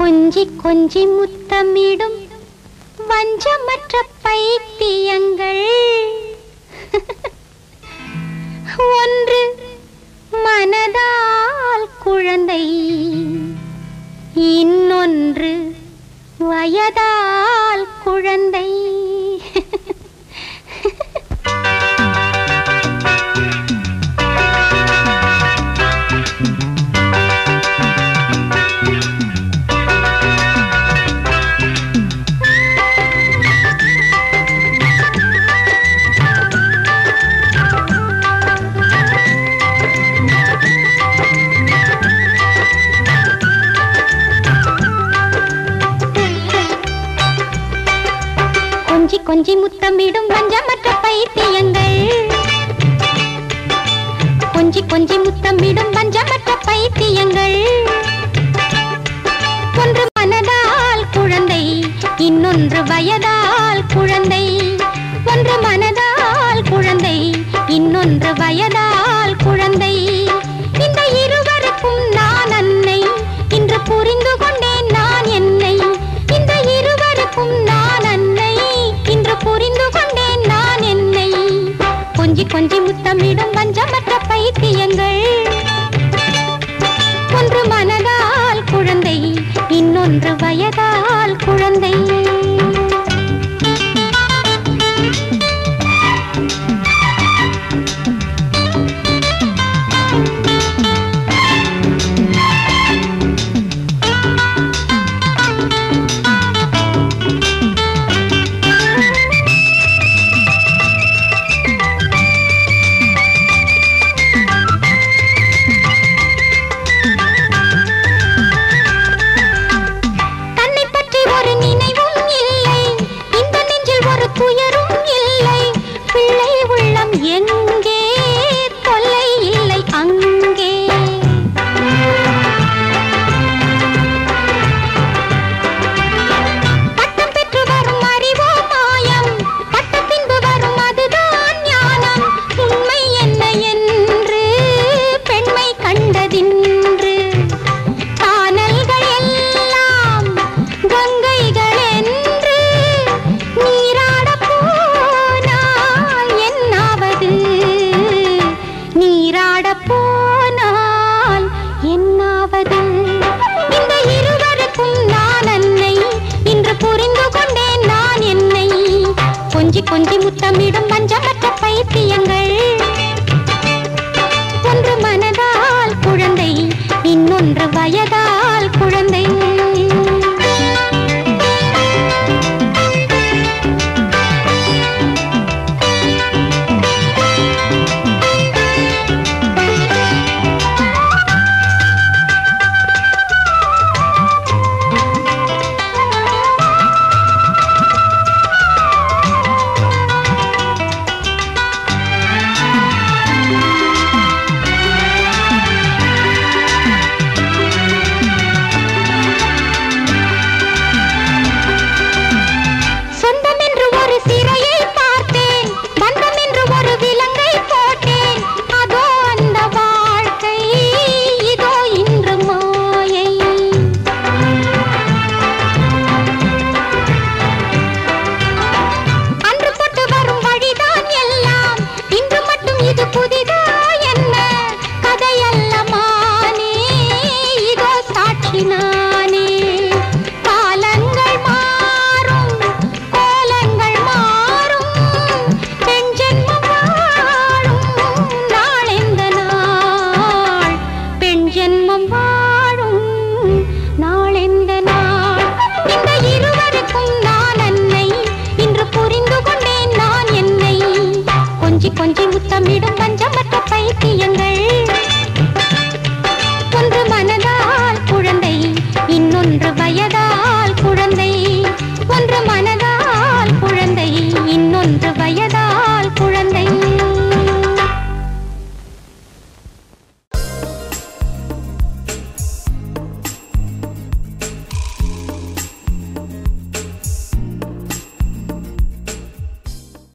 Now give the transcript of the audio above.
கொஞ்சி கொஞ்சி முத்தமிடும் வஞ்சமற்ற பைத்தியங்கள் ஒன்று மனதால் குழந்தை இன்னொன்று வயதால் குழந்தை கொஞ்சி கொஞ்சி முத்தமிடும் வஞ்சமற்ற பைத்தியங்கள் கொஞ்சி கொஞ்சி முத்தமிடும் வஞ்சமற்ற பைத்தியங்கள் ஒன்று மனதால் குழந்தை இன்னொன்று வயதால் குழந்தை ஒன்று மனதால் குழந்தை இன்னொன்று வயதால் குழந்தை இந்த இருவருக்கும் நான் அன்னை இன்று புரிந்து கொண்டேன் நான் என்னை இந்த இருவருக்கும் நான் அன்னை இன்று புரிந்து கொண்டேன் நான் என்னை கொஞ்சி கொஞ்சி முத்தமிடும் வஞ்சமற்ற பைத்தியங்கள் ஒன்று மனதால் குழந்தை இன்னொன்று வயதால் குழந்தை தன்னை பற்றி ஒரு நினைவும் இல்லை இந்த நெஞ்சில் ஒரு துயரும் இல்லை பிள்ளை உள்ளம் எங்கே தொல்லை இல்லை அங்கே பட்டம் பெற்று வரும் அறிவோ மாயம் பட்ட பின்பு வரும் அதுதான் ஞானம் உண்மை என்ன என்று பெண்மை கண்டதின்று கானல்கள் எல்லாம் கங்கைகள் என்று நீராடப் போனால் என்னாவது நீராடப் போனால் என்னாவது இந்த இருவருக்கும் நான் அன்னை இன்று புரிந்து கொண்டேன் நான் என்னை கொஞ்சி கொஞ்சி முத்தமிடும் பஞ்சமற்ற பைத்தியங்கள் ஒன்று மனதால் குழந்தை இன்னொன்று வயதால் குழந்தை சொந்தம் என்று ஒரு சிறையை பார்த்தேன் பந்தம் என்று ஒரு விலங்கை போட்டேன் அதோ அந்த வாழ்க்கை இதோ இன்று மாயை அன்று தொட்டு வரும் வழிதான் எல்லாம் இன்று மட்டும் இது புதிதா என்ன கதையல்ல மானே இதோ சாட்சி நான்